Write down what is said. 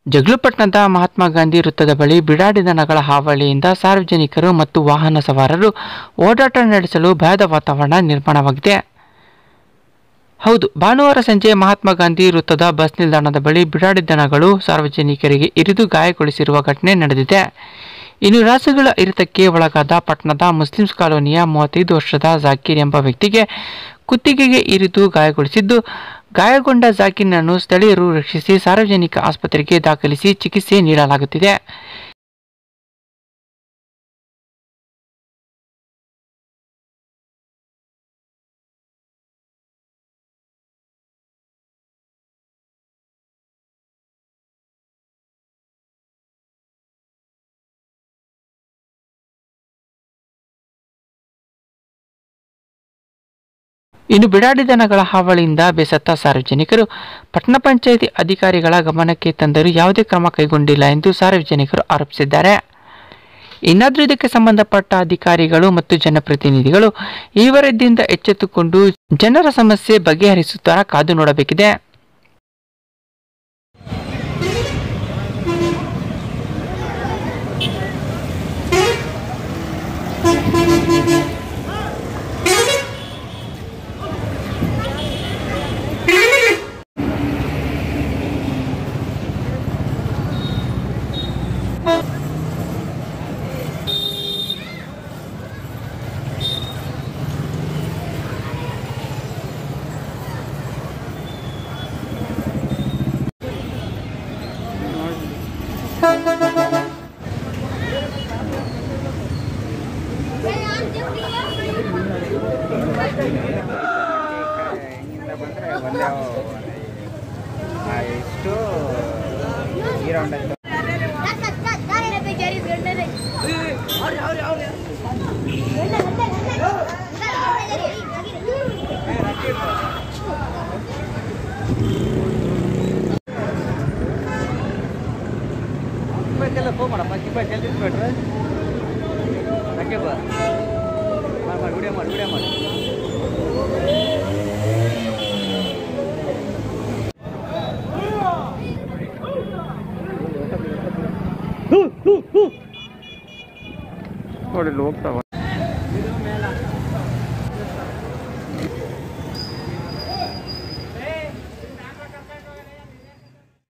ಜಗಳಪಟ್ಟಣದ ಮಹಾತ್ಮ ಗಾಂಧಿ ವೃತ್ತದ ಬಳಿ ಬಿಡಾಡಿ ದನಗಳ ಹಾವಳಿಯಿಂದ ಸಾರ್ವಜನಿಕರು ಮತ್ತು ವಾಹನ ಸವಾರರು ಓಡಾಟ ನಡೆಸಲು ಭಯದ ವಾತಾವರಣ ನಿರ್ಮಾಣವಾಗಿದೆ ಹೌದು ಭಾನುವಾರ ಸಂಜೆ ಮಹಾತ್ಮ ಗಾಂಧಿ ವೃತ್ತದ ಬಸ್ ನಿಲ್ದಾಣದ ಬಳಿ ಬಿಡಾಡಿ ದನಗಳು ಸಾರ್ವಜನಿಕರಿಗೆ ಇರಿದು ಗಾಯಗೊಳಿಸಿರುವ ಘಟನೆ ನಡೆದಿದೆ ಇನ್ನು ರಾಸುಗಳ ಇರಿತಕ್ಕೆ ಒಳಗಾದ ಪಟ್ಟಣದ ಮುಸ್ಲಿಮ್ಸ್ ಕಾಲೋನಿಯ ಮೂವತ್ತೈದು ವರ್ಷದ ಜಾಕೀರ್ ಎಂಬ ವ್ಯಕ್ತಿಗೆ ಕುತ್ತಿಗೆಗೆ ಇರಿದು ಗಾಯಗೊಳಿಸಿದ್ದು ಗಾಯಗೊಂಡ ಜಾಕೀರ್ನನ್ನು ಸ್ಥಳೀಯರು ರಕ್ಷಿಸಿ ಸಾರ್ವಜನಿಕ ಆಸ್ಪತ್ರೆಗೆ ದಾಖಲಿಸಿ ಚಿಕಿತ್ಸೆ ನೀಡಲಾಗುತ್ತಿದೆ ಇನ್ನು ಬಿಡಾಡಿ ದನಗಳ ಹಾವಳಿಯಿಂದ ಬೇಸತ್ತ ಸಾರ್ವಜನಿಕರು ಪಟ್ಟಣ ಪಂಚಾಯಿತಿ ಅಧಿಕಾರಿಗಳ ಗಮನಕ್ಕೆ ತಂದರೂ ಯಾವುದೇ ಕ್ರಮ ಕೈಗೊಂಡಿಲ್ಲ ಎಂದು ಸಾರ್ವಜನಿಕರು ಆರೋಪಿಸಿದ್ದಾರೆ ಇನ್ನಾದರೂ ಇದಕ್ಕೆ ಸಂಬಂಧಪಟ್ಟ ಅಧಿಕಾರಿಗಳು ಮತ್ತು ಜನಪ್ರತಿನಿಧಿಗಳು ಈ ವರದಿಯಿಂದ ಎಚ್ಚೆತ್ತುಕೊಂಡು ಜನರ ಸಮಸ್ಯೆ ಬಗೆಹರಿಸುತ್ತಾ ಕಾದು ನೋಡಬೇಕಿದೆ ಹಿಂಗಿಂದ ಬಂದರೆ ಒಂದೇ ಆ, ಇಷ್ಟು ಈ ರೌಂಡ್ ಆಯ್ತು ಕಿಬ್ಬಾಯ್ತೆಲ್ಲ ಫೋನ್ ಮಾಡಪ್ಪ ಕಿಬ್ಬಾಯ್ತು ಎಲ್ಲಿ ಇಟ್ಬಿಟ್ರೆ ಯಾಕೆ ಬಾ ಮಾಡಿ ಮಾಡಿ ವಿಡಿಯೋ ಮಾಡಿ ವಿಡಿಯೋ ಮಾಡಿ ನೋಡಿ ಹೋಗ್ತಾವ